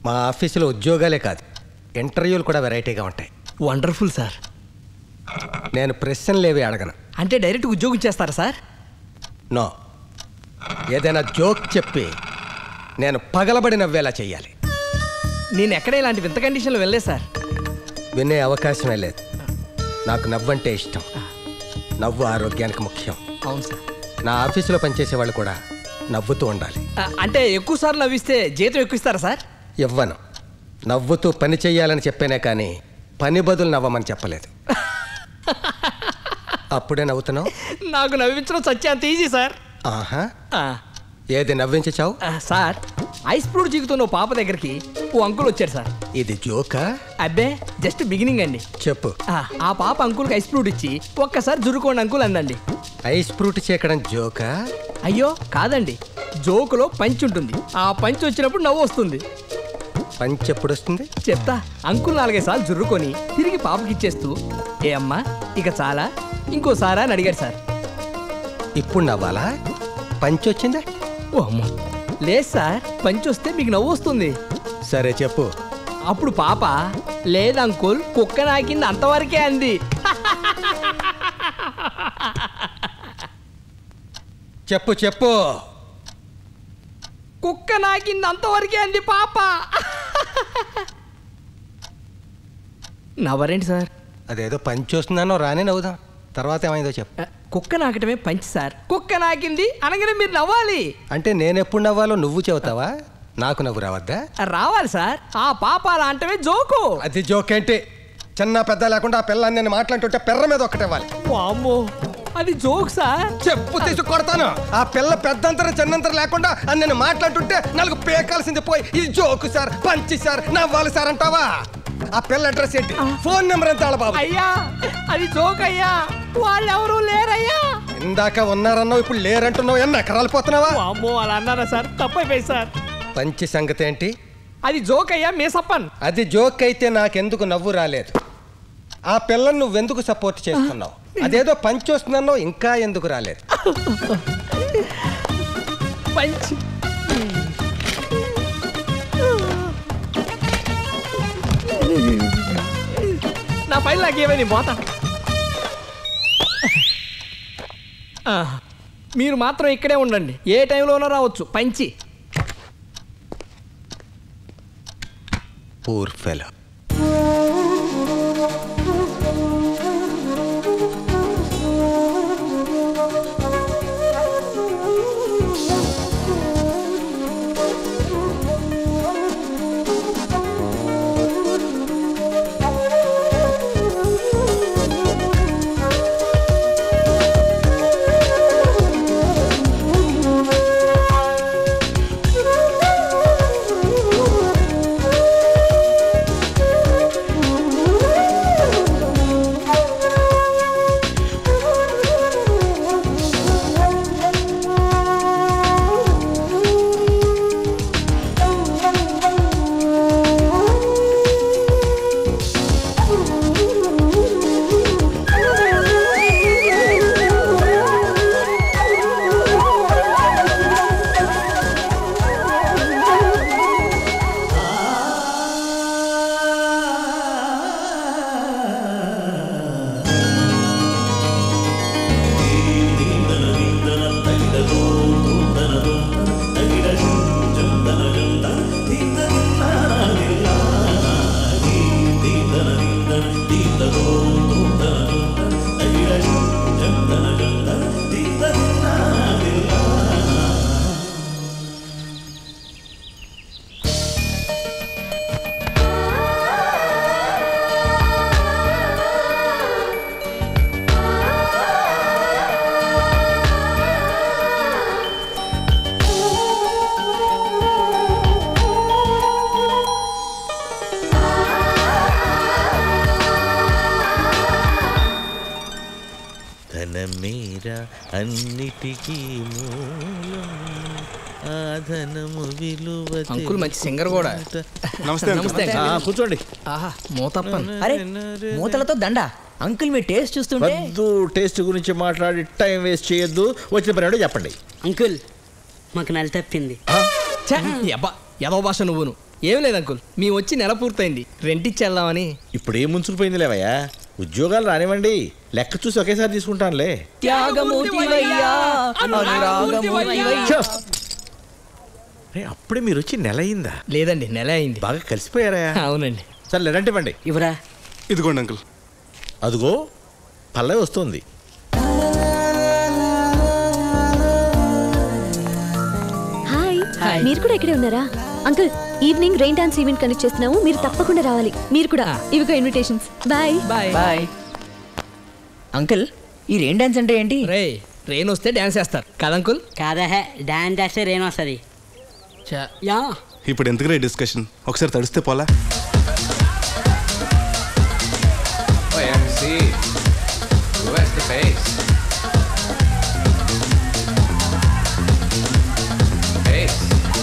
మా ఆఫీసులో ఉద్యోగాలే కాదు ఇంటర్వ్యూలు కూడా వెరైటీగా ఉంటాయి వండర్ఫుల్ సార్ నేను ప్రశ్నలేవి అడగను అంటే డైరెక్ట్ ఉద్యోగం చేస్తారా సార్ నో ఏదైనా జోక్ చెప్పి నేను పగలబడి నవ్వేలా చెయ్యాలి నేను ఎక్కడ ఇలాంటి వింత కండిషన్లో వెళ్ళలేదు సార్ వినే అవకాశమే లేదు నాకు నవ్వంటే ఇష్టం నవ్వు ఆరోగ్యానికి ముఖ్యం అవును సార్ నా ఆఫీసులో పనిచేసే వాళ్ళు కూడా నవ్వుతూ ఉండాలి ఆ, అంటే ఎక్కువ సార్లు నవ్విస్తే జీతం ఎక్కువ ఇస్తారా సార్ ఇవ్వను నవ్వుతూ పని చెయ్యాలని చెప్పానే కానీ పని బదులు నవ్వమని చెప్పలేదు అప్పుడే నవ్వుతున్నావు నాకు నవ్వించడం సత్యాంత ఈజీ సార్ ఆహా ఆ, ఏది నవ్వించి చావు ఆ, సార్ ఐస్ ఫ్రూట్ జీకుతున్న ఓ పాప దగ్గరికి ఓ అంకుల్ వచ్చాడు సార్ ఇది జోకా అబ్బే జస్ట్ బిగినింగ్ అండి చెప్పు ఆ, ఆ పాప అంకుల్కి ఐస్ ఫ్రూట్ ఇచ్చి ఒక్కసారి జురుకోండి అంకుల్ అందండి ఐస్ ఫ్రూట్ చేకడం జోకా అయ్యో కాదండి జోకులో పంచ్ ఉంటుంది ఆ పంచ్ వచ్చినప్పుడు నవ్వు వస్తుంది పంచి ఎప్పుడు వస్తుంది చెప్తా అంకుల్ నాలుగైదు సార్లు జుర్రుకొని తిరిగి పాపకి ఇచ్చేస్తూ ఏ అమ్మా ఇక చాలా ఇంకోసారా అని అడిగాడు సార్ ఇప్పుడు నవ్వాలా పంచి వచ్చిందా ఓ అమ్మ లేదు సార్ పంచ్ వస్తే మీకు నవ్వు వస్తుంది సరే చెప్పు అప్పుడు పాప లేదు అంకుల్ కుక్క నాకింది అంతవరకే అంది చెప్పు చెప్పు కుక్క నాకింది అంతవరకే అంది పాప నవ్వరేంటి సార్ అదేదో పంచి వస్తుందనో రానే నవ్వుదాం తర్వాత ఏమైందో చెప్పు కుక్క నాకటమే పంచి సార్ కుక్క నాకింది అనగానే మీరు నవ్వాలి అంటే నేనెప్పుడు నవ్వాలో నువ్వు చెబుతావా నాకు నవ్వు రావద్దా రావాలి సార్ ఆ పాప అలా అంటమే జోకు అది జోకేంటి చిన్న పెద్ద లేకుండా ఆ పిల్లని నేను మాట్లాడుతుంటే పెర్ర మీద ఒక్కటివ్వాలి వామ్మో అది జోక్ సార్ చెప్పు తీసి కొడతాను ఆ పిల్ల పెద్దంతరం చిన్నంతరం లేకుండా అని నేను మాట్లాడుతుంటే నాలుగు పేకాల్సింది పోయి ఇది జోకు సార్ పంచి సార్ నవ్వాలి సార్ అంటావా ఆ పిల్ల అడ్రస్ ఏంటి ఫోన్ నెంబర్ ఎంత బాబు అయ్యా అది జోక్ అయ్యా వాళ్ళెవరూ లేరయ్యా ఇందాక ఉన్నారన్నావు ఇప్పుడు లేరంటున్నావు ఎన్న ఎకరాలు పోతున్నావా వామ్మో అలా అన్నారా సార్ తప్పైపోయింది సార్ పంచి సంగతి ఏంటి అది జోక్ అయ్యా మేసప్పన్ అది జోక్ అయితే నాకెందుకు నవ్వు రాలేదు ఆ పిల్లని నువ్వెందుకు సపోర్ట్ చేస్తున్నావు అదేదో పంచి వస్తుందన్నావు ఇంకా ఎందుకు రాలేదు పంచ్ నా పైన నాకేమైంది పోతా ఆ, మీరు మాత్రం ఇక్కడే ఉండండి ఏ టైంలోనో రావచ్చు పంచి పూర్ ఫెలో ధనమేరా అన్నిటికీ మూలం ఆ ధనము విలువ అంకుల్ మంచి సింగర్ కూడా నమస్తే అంకుల్. నమస్తే ఆ, కూర్చోండి ఆహా మూతప్పన్ అరే మూతలతో దండ అంకుల్ మీ టేస్ట్ చూస్తుంటే వద్దు టేస్ట్ గురించి మాట్లాడి టైం వేస్ట్ చేయొద్దు వచ్చిన పని ఏంటో చెప్పండి అంకుల్ మాకు నల్ తప్పింది ఛే, ఈ అబ్బా ఏదో భాష నువ్వును ఏం లేదు అంకుల్ మేము వచ్చి నెల పూర్తయింది రెంట్ ఇచ్చేద్దామని ఇప్పుడు ఏం ముంచుకుపోయింది లేవయ్యా ఉద్యోగాలు రానివ్వండి లెక్క చూసి ఒకేసారి తీసుకుంటానులే త్యాగమూర్తివయ్యా, అనురాగమూర్తివయ్యా. ఛో! రే, అప్పుడే మీరు వచ్చి నెల అయిందా లేదండి నెల అయింది బాగా కలిసిపోయారా అవునండి సరే రెంట్ ఇవ్వండి ఇవరా ఇదిగోండి అంకుల్ అదిగో పల్లవి వస్తుంది హాయ్ మీరు కూడా ఇక్కడే ఉన్నారా uncle evening rain dance event connect చేస్తున్నాము మీరు తప్పకుండా రావాలి మీరు కూడా ఇవిగో invitations bye bye bye uncle ఈ రెయిన్ డాన్స్ అంటే ఏంటి రే ట్రైన్ వస్తే డ్యాన్స్ వేస్తారు కదా అంకుల్ కాదా డాన్స్ చేస్తే రేణు వస్తుంది చా యా ఇప్పుడు ఎందుకు డిస్కషన్ ఒకసారి తడిస్తే పోలా Oh, yeah, I can see. Who has the face? Face.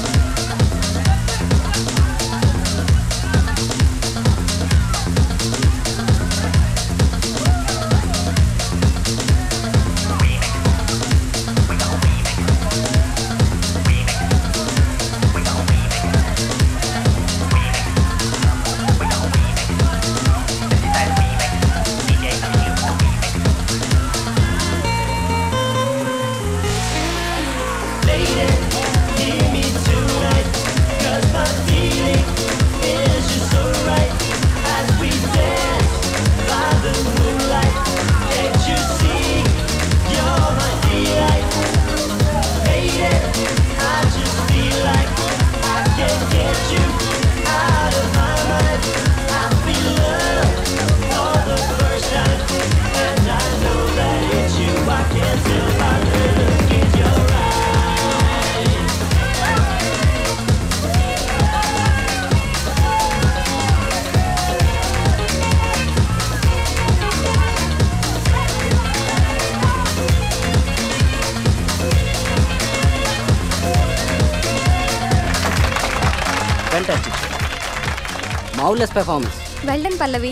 Fantastic flawless performance well done Pallavi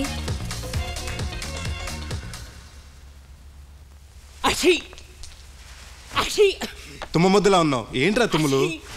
అషి అషి తుమ్మ ముద్దలా ఉన్నావు ఏంట్రా తుమ్ములు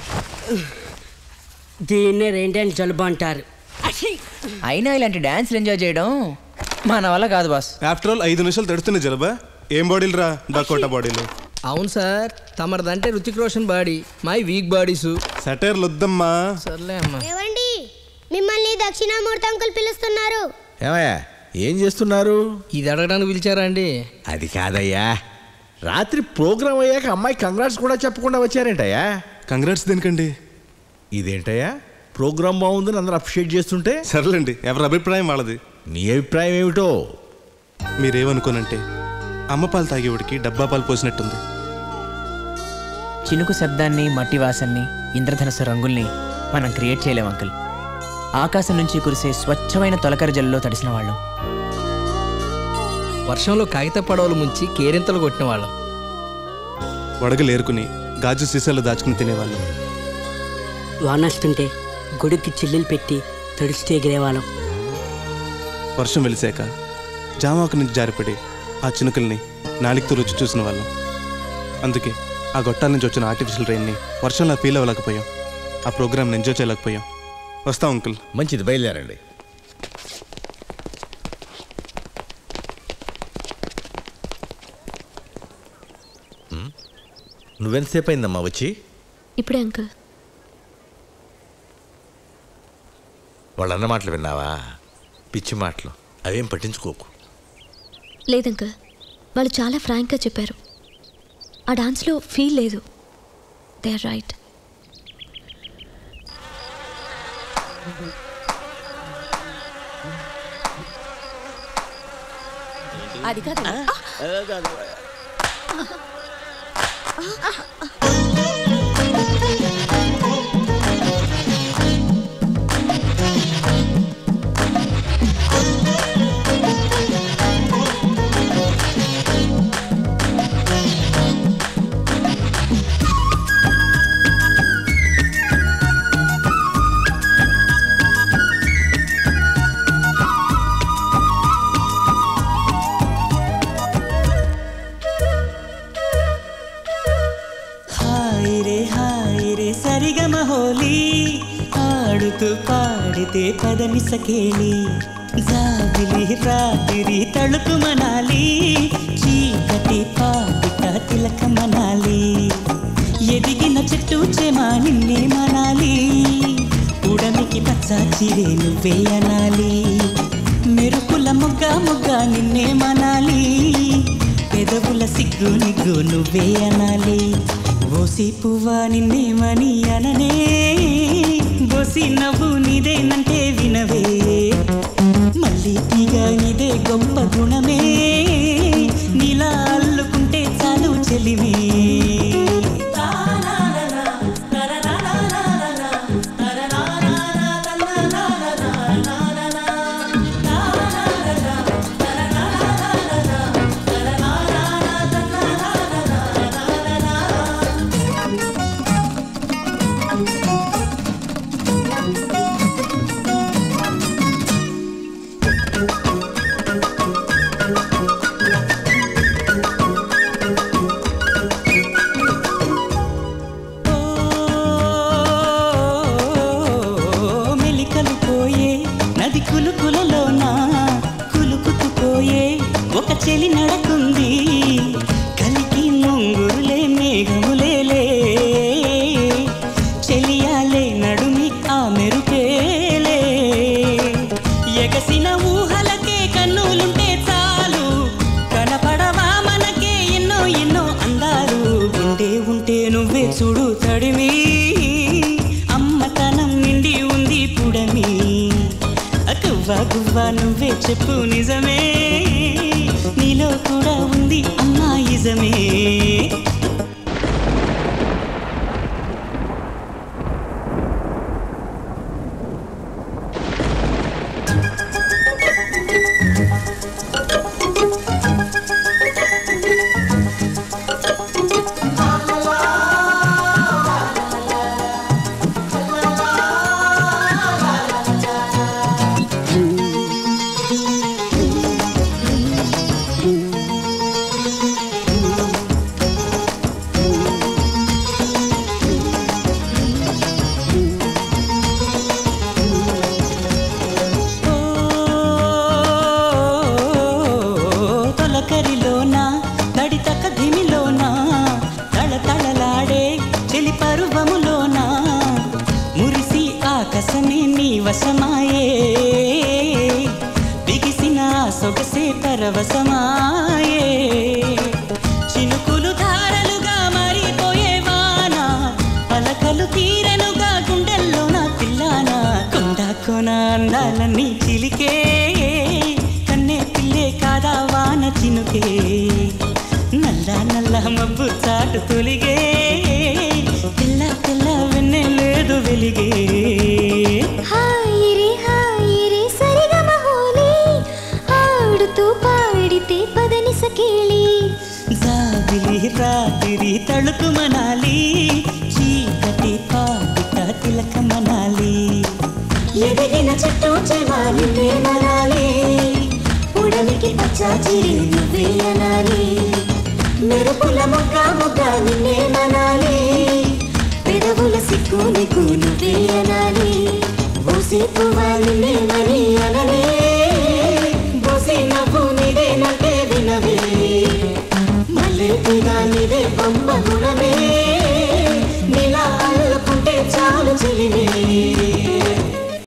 దీన్నే రెయిన్ డాన్స్ జలుబు అంటారు అషి అయినా ఇలాంటి డాన్స్లు ఎంజాయ్ చేయడం మన వల్ల కాదు బాస్ ఆఫ్టర్ ఆల్ ఐదు నిమిషాలు తడుస్తున్న జలబా ఏం బాడీలు రా డకోటా బాడీలు అవును సార్ తమరిదంటే Hrithik Roshan body my weak bodies సటైర్లు వద్దమ్మా సర్లే అమ్మా ఏవండి మిమ్మల్ని దక్షిణామూర్తి అంకుల్ పిలుస్తున్నారు ఏమయ్యా ఏం చేస్తున్నారు ఇది అడగడానికి పిలిచారా అండి అది కాదయ్యా రాత్రి ప్రోగ్రామ్ అయ్యాక అమ్మాయి కంగ్రాట్స్ కూడా చెప్పకుండా వచ్చారేంటయ్యా కంగ్రాట్స్ దేనికండి ఇదేంటయ్యా ప్రోగ్రామ్ బాగుందని అందరూ అప్రిషియేట్ చేస్తుంటే సర్లేండి ఎవరి అభిప్రాయం వాళ్ళది నీ అభిప్రాయం ఏమిటో మీరేమనుకోనంటే అమ్మ పాలు తాగేవాడికి డబ్బా పాలు పోసినట్టుంది చినుకు శబ్దాన్ని మట్టి వాసన్ని ఇంద్రధనస్సు రంగుల్ని మనం క్రియేట్ చేయలేం అంకుల్ ఆకాశం నుంచి కురిసే స్వచ్ఛమైన తొలకరి జల్లులో తడిసిన వాళ్ళం వర్షంలో కాగిత పడవలు ముంచి కేరింతలు కొట్టిన వాళ్ళం వడగలు ఏరుకుని గాజు సీసాలు దాచుకుని తినేవాళ్ళు వానొస్తుంటే గుడికి చిల్లులు పెట్టి తడుస్తూ ఎగిరేవాళ్ళం వర్షం వెలిసాక జామాకు నుంచి జారిపడి ఆ చినుకల్ని నాలికతో రుచి చూసిన వాళ్ళం అందుకే ఆ గొట్టాల నుంచి వచ్చిన ఆర్టిఫిషియల్ రెయిన్ని వర్షంలో ఫీల్ అవ్వలేకపోయాం ఆ ప్రోగ్రామ్ని ఎంజాయ్ చేయలేకపోయాం వస్తాం అంకుల్ మంచిది బయలుదేరండి ఉమ్, నువ్వెంతసేపు అయిందమ్మా వచ్చి ఇప్పుడే అంకుల్ వాళ్ళన్న మాటలు విన్నావా పిచ్చి మాటలు అవేం పట్టించుకోకు లేదు అంకుల్ వాళ్ళు చాలా ఫ్రాంక్గా చెప్పారు ఆ డాన్స్లో ఫీల్ లేదు దే ఆర్ రైట్ అది కాదు హాయ్ రే హాయ్ రే సరిగమ హోలీ ఆడుతూ పాడితే పదని సకేలి జాబిలి రాత్రి తళుకు మనాలి చీకటి పాటిక తిలక మనాలి ఎదిగిన చెట్టు చెమా నిన్నే మనాలి ఉడమికి పచ్చాచిరే నువ్వే అనాలి మెరుపుల మొగ్గ మొగ్గ నిన్నే మనాలి పెదవుల సిగ్గు నిగ్గు నువ్వే అనాలి ఓసి పువ్వా నిన్నేమని అననే బోసి నవ్వు నీదేనంటే వినవే మళ్ళీ తీగ నీదే గొప్ప గుణమే నీలా అల్లుకుంటే చాలు చెలిమే మెలికలు పోయే నది కులుకులలోన కులుకుతుపోయే ఒక చెలి నడకుంది కలికి ముంగురులే మేఘములేలే చెలియాలే నడుమి ఆ మెరుపేలే ఎగసిన ఊహలకే కన్నులుంటే చాలు కనపడవా మనకే ఎన్నో ఎన్నో అందాలు ఉండే ఉంటే నువ్వే చూడు తడిమి అమ్మతనం నిండి ఉంది పుడమి గువ్వా గువ్వా నువ్వే చెప్పు నిజమే నీలో కూడా ఉంది అమ్మాయిజమే తొలకరిలోన తడితక ధిమిలోన తళతళలాడే చెలి పరువములోన మురిసి ఆకాశమే నీ వశమాయే బిగిసిన ఆ సొగసే పరవశమాయే చినుకులు ధారలుగా మారిపోయే వాన పలకలు తీరనుగా గుండెల్లోన పిల్లాన కొండ కొన అందాలన్నీ చిలికే కన్నే పిల్లే కాదా వాన చినుకే నల్ల నల్ల మబ్బు చాటు తొలిగే తెల్ల తెల్ల వెన్నె లేదు వెలిగే హాయి రే హాయి రే సరిగమ హోలీ ఆడుతూ పాడితే పదని సకేళి జాబిలి రాత్రి తళుకు మనాలి చీకటి పాటిక తిలక మనాలి ఎదిగిన చెట్టు చెవాలి మనాలి ఉడమికి పచ్చాచిరి నువ్వే అనాలి మెరుపుల మొగ్గ మొగ్గ నిన్నే మనాలి పెదవుల సిక్కు నీకు నువ్వే అనాలి బోసి పువ్వా నిన్నే మని అననే బోసి నవ్వు నీదేనంటే వినవే మళ్ళీ తీగా నీదే బొమ్మ గుణమే నీలా అల్లుకుంటే చాలు చెలిమే